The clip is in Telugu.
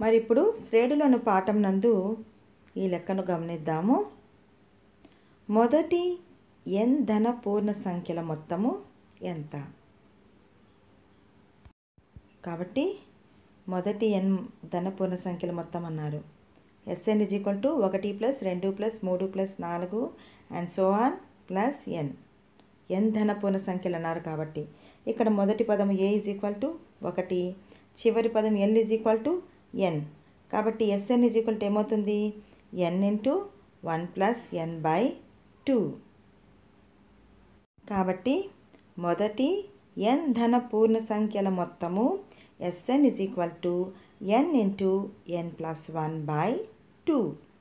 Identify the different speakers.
Speaker 1: మరి ఇప్పుడు శ్రేణులను పాఠం నందు ఈ లెక్కను గమనిద్దాము మొదటి ఎన్ ధన పూర్ణ సంఖ్యల మొత్తము ఎంత కాబట్టి మొదటి ఎన్ ధన పూర్ణ సంఖ్యల మొత్తం అన్నారు ఎస్ఎన్ ఇజ్ ఈక్వల్ టు ఒకటి ప్లస్ రెండు ప్లస్ మూడు ప్లస్ నాలుగు and so on plus N N ధన పూర్ణ సంఖ్యలు అన్నారు కాబట్టి ఇక్కడ మొదటి పదం ఏ ఇజ్ ఈక్వల్ టు ఒకటి చివరి పదం L is equal to N కాబట్టి ఎస్ఎన్ ఇజ్ ఈక్వల్ టు ఏమవుతుంది N into one plus N by two కాబట్టి మొదటి ఎన్ ధన పూర్ణ సంఖ్యల మొత్తము SN is equal to N into N plus one by two